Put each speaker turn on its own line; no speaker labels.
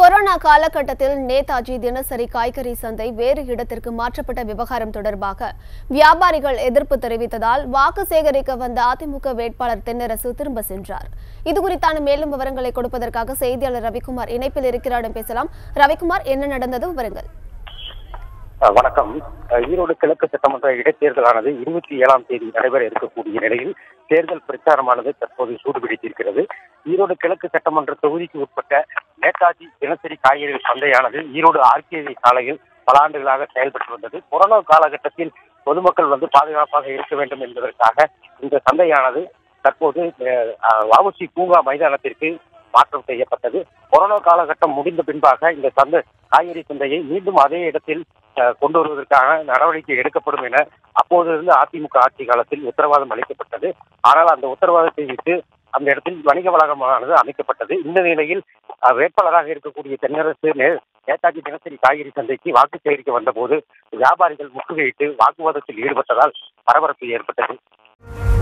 corona காலகட்டத்தில் நேதாஜி தினசரி காய்கறி சந்தை வேறு இடத்திற்கு மாற்றப்பட்ட விவகாரம் தொடர்பாக வியாபாரிகள் எதிர்ப்பு தெரிவித்ததால் வாக்கு சேகரிக்க வந்த அதிமுக வேட்பாளர் தென்னரசு திரும்ப சென்றார் இதுகுறித்தான மேலும் விவரங்களை கொடுப்பதற்காக செய்தியாளர் ரவிக்குமார் இணைப்பில் இருக்கிறாரிடம் பேசலாம் ரவிக்குமார் என்ன நடந்தது விவரங்கள்
அஹ் வணக்கம் அஹ் ஈரோடு கிழக்கு சட்டமன்ற இடைத்தேர்தலானது இருபத்தி ஏழாம் தேதி நடைபெற இருக்கக்கூடிய நிலையில் தேர்தல் பிரச்சாரமானது தற்போது சூடுபிடித்திருக்கிறது ஈரோடு கிழக்கு சட்டமன்ற தொகுதிக்கு உட்பட்ட நேதாஜி தினசரி காய்கறிகள் சந்தையானது ஈரோடு ஆர்கேவி சாலையில் பல ஆண்டுகளாக செயல்பட்டு வந்தது கொரோனா காலகட்டத்தில் பொதுமக்கள் வந்து பாதுகாப்பாக இருக்க வேண்டும் என்பதற்காக இந்த சந்தையானது தற்போது அஹ், வஉசி பூங்கா மைதானத்திற்கு மாற்றம் செய்யப்பட்டது கொரோனா காலகட்டம் முடிந்த பின்பாக இந்த சந்தை காய்கறி சந்தையை மீண்டும் அதே இடத்தில் அஹ், கொண்டு வருவதற்கான நடவடிக்கை எடுக்கப்படும் என அப்போது இருந்த அதிமுக ஆட்சி காலத்தில் உத்தரவாதம் அளிக்கப்பட்டது ஆனால் அந்த உத்தரவாதத்தை விட்டு அந்த இடத்தில் வணிக வளாகமானது அமைக்கப்பட்டது இந்த நிலையில் அஹ், வேட்பாளராக இருக்கக்கூடிய தென்னரசு நே- நேதாஜி தினசரி காய்கறி சந்தைக்கு வாக்கு சேகரிக்க வந்தபோது வியாபாரிகள் முற்றுகையிட்டு வாக்குவாதத்தில் ஈடுபட்டதால் பரபரப்பு ஏற்பட்டது